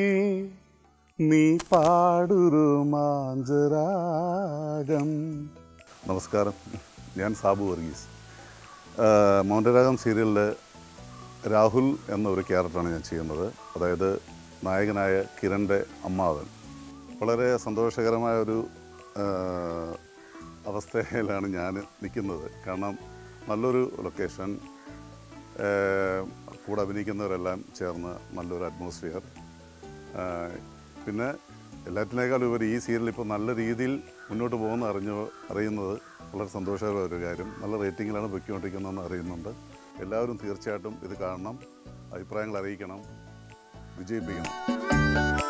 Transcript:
നീ പാടുരു മാഞ്ചരാഗം നമസ്കാരം ഞാൻ സാബു വർഗീസ് ആഹ് മൗനരാഗം സീരിയലിൽ രാഹുൽ എന്ന ഒരു ക്യാരക്ടറാണ് ഞാൻ ചെയ്യുന്നത് അതായത് നായകനായ കിരണിൻ്റെ അമ്മാവൻ വളരെ സന്തോഷകരമായ ഒരു ആഹ്, അവസ്ഥയിലാണ് ഞാൻ നിൽക്കുന്നത് കാരണം നല്ലൊരു ലൊക്കേഷൻ ആഹ്, കൂടെ അഭിനയിക്കുന്നവരെല്ലാം ചേർന്ന് നല്ലൊരു അറ്റ്മോസ്ഫിയർ പിന്നെ എല്ലാറ്റിനേക്കാളും ഉപരി ഈ സീരിയൽ ഇപ്പോൾ നല്ല രീതിയിൽ മുന്നോട്ട് പോകുന്ന അറിഞ്ഞു അറിയുന്നത് വളരെ സന്തോഷകരമായ ഒരു കാര്യം നല്ല റേറ്റിങ്ങിലാണ് പൊയ്ക്കൊണ്ടിരിക്കുന്നതെന്ന് അറിയുന്നുണ്ട് എല്ലാവരും തീർച്ചയായിട്ടും ഇത് കാണണം അഭിപ്രായങ്ങൾ അറിയിക്കണം വിജയിപ്പിക്കണം